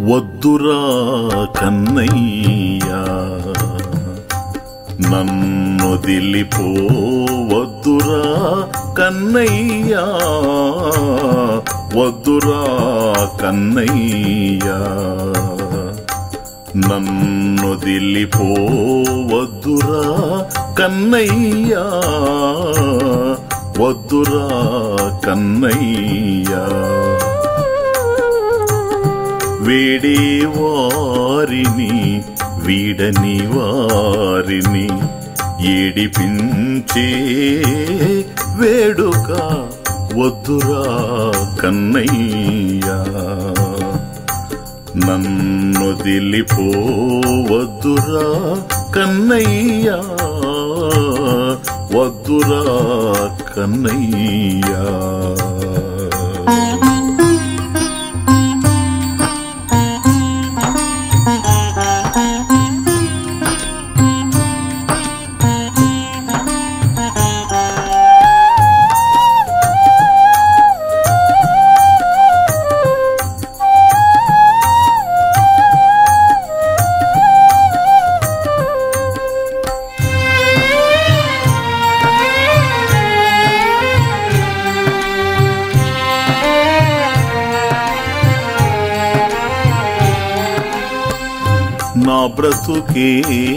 వద్దురా కన్నయ్యా నన్నొదిలిపోవద్దురా కన్నయ్యా వద్దురా కన్నయ్యా నన్నొదిలిపోవద్దురా కన్నయ్యా వద్దురా కన్నయ్యా వేడే వారిని వీడని వారిని ఏడిపించే వేడుక వద్దురా కన్నయ్యా నన్నొదిలిపోవద్దురా కన్నయ్యా వద్దురా కన్నయ్యా నా బ్రతుకే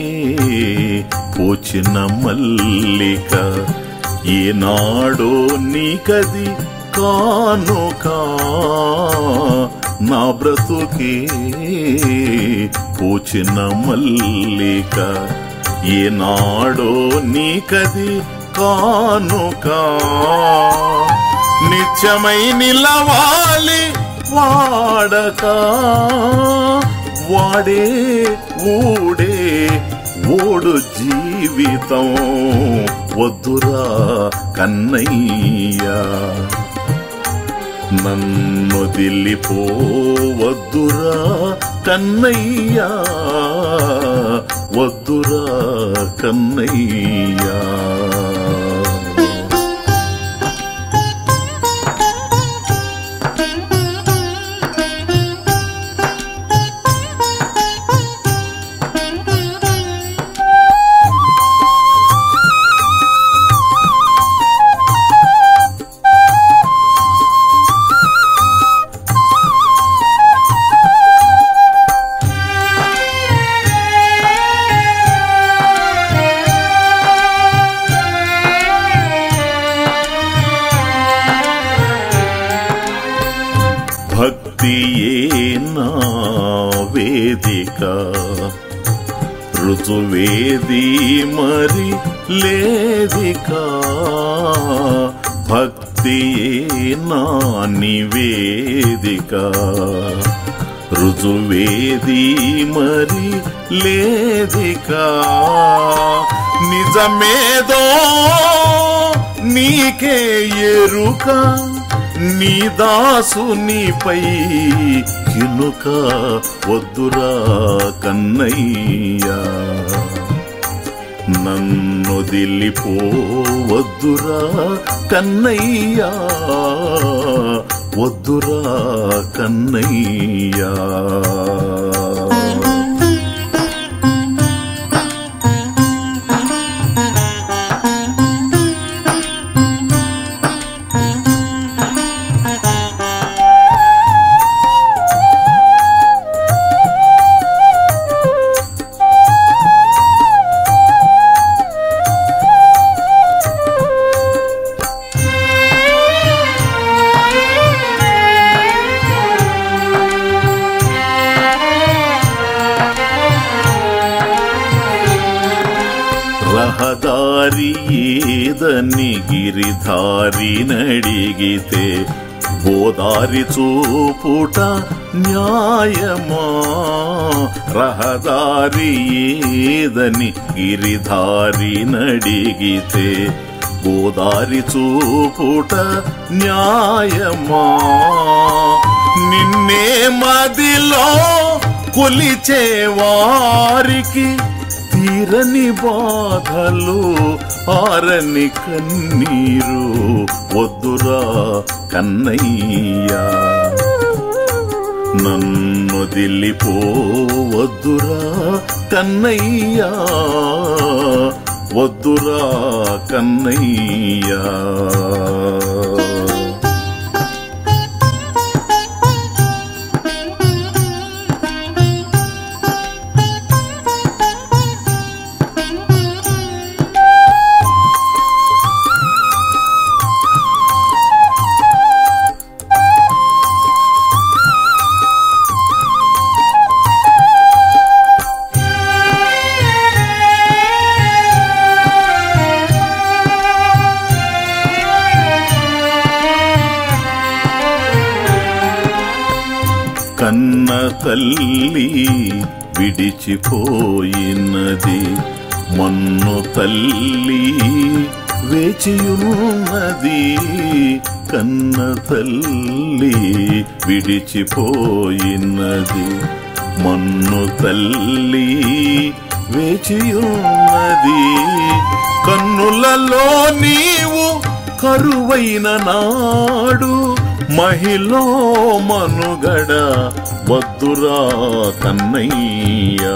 పోచిన మల్లిక ఏనాడో నీకది కానుక నా బ్రతుకే పోచిన మల్లిక ఏనాడో నీకది కానుక నిత్యమై నిలవాలి వాడక వాడే ఊడే ఓడు జీవితం వద్దురా కన్నయ్యా నన్నొదిలిపోవద్దురా కన్నయ్యా వద్దురా కన్నయ్యా భక్తియే నా వేదిక రుజువేది మరి లేదిక భక్తియే నా నివేదిక రుజువేది మరి లేదిక నిజమేదో నీకే ఎరుక నీ దాసునిపై కినుక వద్దురా కన్నయ్యా నన్నొదిలిపోవద్దురా కన్నయ్యా వద్దురా కన్నయ్యా రహదారి ఏదని గిరిధారి నడిగితే గోదారి చూపుట న్యాయమా రహదారి ఏదని గిరిధారి నడిగితే గోదారి చూపుట న్యాయమా నిన్నే మదిలో కొలిచే వారికి తీరని బాధలు ఆరని కన్నీరు వద్దురా కన్నయ్యా నన్నొదిలిపోవద్దురా కన్నయ్యా వద్దురా కన్నయ్యా కన్న తల్లి విడిచిపోయినది మన్ను తల్లి వేచియున్నది కన్న తల్లి విడిచిపోయినది మన్ను తల్లి వేచియున్నది కన్నులలో నీవు కరువైన నాడు మహిళ మనుగడ వద్దురా కన్నయ్యా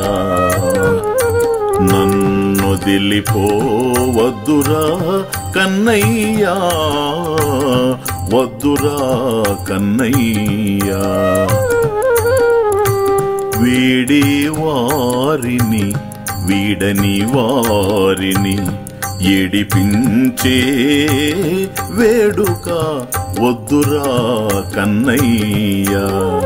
నన్నొదిలిపోవద్దురా కన్నయ్యా వద్దురా కన్నయ్యా వీడి వారిని వీడని వారిని ఏడిపించే వేడుక వద్దురా కన్నయ్యా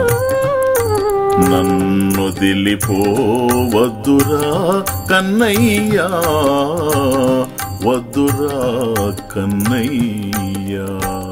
నన్నొదిలిపోవద్దురా కన్నయ్యా వద్దురా కన్నయ్యా